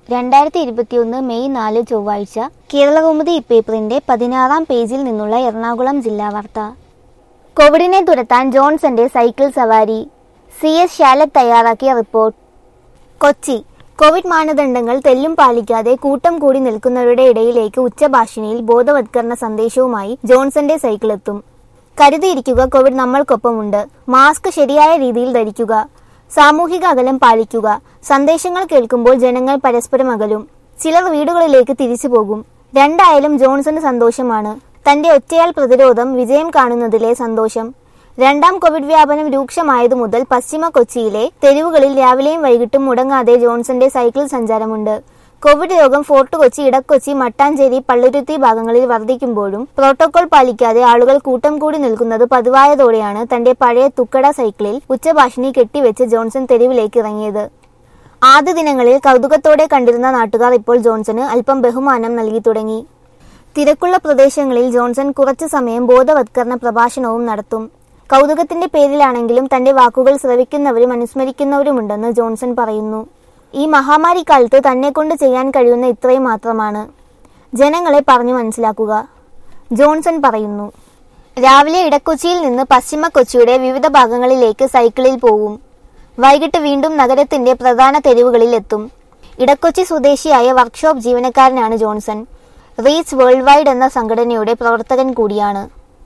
രണ്ടായിരത്തി ഇരുപത്തിയൊന്ന് മെയ് നാല് ചൊവ്വാഴ്ച കേരളകൗമുദി ഇപ്പേപ്പറിന്റെ പതിനാറാം പേജിൽ നിന്നുള്ള എറണാകുളം ജില്ലാ വാർത്ത കോവിഡിനെ തുരത്താൻ ജോൺസന്റെ സൈക്കിൾ സവാരി സി എസ് ശാലക് തയ്യാറാക്കിയ റിപ്പോർട്ട് കൊച്ചി കോവിഡ് മാനദണ്ഡങ്ങൾ തെല്ലും പാലിക്കാതെ കൂട്ടം കൂടി നിൽക്കുന്നവരുടെ ഇടയിലേക്ക് ഉച്ചഭാഷിണിയിൽ ബോധവത്കരണ സന്ദേശവുമായി ജോൺസന്റെ സൈക്കിൾ എത്തും കരുതിയിരിക്കുക കോവിഡ് നമ്മൾക്കൊപ്പമുണ്ട് മാസ്ക് ശരിയായ രീതിയിൽ ധരിക്കുക സാമൂഹിക അകലം പാലിക്കുക സന്ദേശങ്ങൾ കേൾക്കുമ്പോൾ ജനങ്ങൾ പരസ്പരം അകലും ചിലർ വീടുകളിലേക്ക് തിരിച്ചു പോകും രണ്ടായാലും ജോൺസന് സന്തോഷമാണ് തന്റെ ഒറ്റയാൾ പ്രതിരോധം വിജയം കാണുന്നതിലെ സന്തോഷം രണ്ടാം കോവിഡ് വ്യാപനം രൂക്ഷമായതു മുതൽ പശ്ചിമ കൊച്ചിയിലെ തെരുവുകളിൽ രാവിലെയും വൈകിട്ടും മുടങ്ങാതെ ജോൺസന്റെ സൈക്കിൾ സഞ്ചാരമുണ്ട് കോവിഡ് രോഗം ഫോർട്ട് കൊച്ചി ഇടക്കൊച്ചി മട്ടാഞ്ചേരി പള്ളുരുത്തി ഭാഗങ്ങളിൽ വർദ്ധിക്കുമ്പോഴും പ്രോട്ടോകോൾ പാലിക്കാതെ ആളുകൾ കൂട്ടം കൂടി നിൽക്കുന്നത് പതിവായതോടെയാണ് തന്റെ പഴയ തുക്കട സൈക്കിളിൽ ഉച്ചഭാഷിണി കെട്ടിവെച്ച് ജോൺസൺ തെരുവിലേക്ക് ഇറങ്ങിയത് ആദ്യ ദിനങ്ങളിൽ കൗതുകത്തോടെ കണ്ടിരുന്ന നാട്ടുകാർ ഇപ്പോൾ ജോൺസന് അല്പം ബഹുമാനം നൽകി തുടങ്ങി തിരക്കുള്ള പ്രദേശങ്ങളിൽ ജോൺസൺ കുറച്ചു സമയം ബോധവത്കരണ പ്രഭാഷണവും നടത്തും കൗതുകത്തിന്റെ പേരിലാണെങ്കിലും തന്റെ വാക്കുകൾ ശ്രവിക്കുന്നവരും അനുസ്മരിക്കുന്നവരുമുണ്ടെന്ന് ജോൺസൺ പറയുന്നു ഈ മഹാമാരി കാലത്ത് തന്നെ കൊണ്ട് ചെയ്യാൻ കഴിയുന്ന ഇത്രയും മാത്രമാണ് ജനങ്ങളെ പറഞ്ഞു മനസ്സിലാക്കുക ജോൺസൺ പറയുന്നു രാവിലെ ഇടക്കൊച്ചിയിൽ നിന്ന് പശ്ചിമ കൊച്ചിയുടെ വിവിധ ഭാഗങ്ങളിലേക്ക് സൈക്കിളിൽ പോവും വൈകിട്ട് വീണ്ടും നഗരത്തിന്റെ പ്രധാന തെരുവുകളിൽ എത്തും ഇടക്കൊച്ചി സ്വദേശിയായ വർക്ക്ഷോപ്പ് ജീവനക്കാരനാണ് ജോൺസൺ റീച്ച് വേൾഡ് വൈഡ് എന്ന സംഘടനയുടെ പ്രവർത്തകൻ കൂടിയാണ്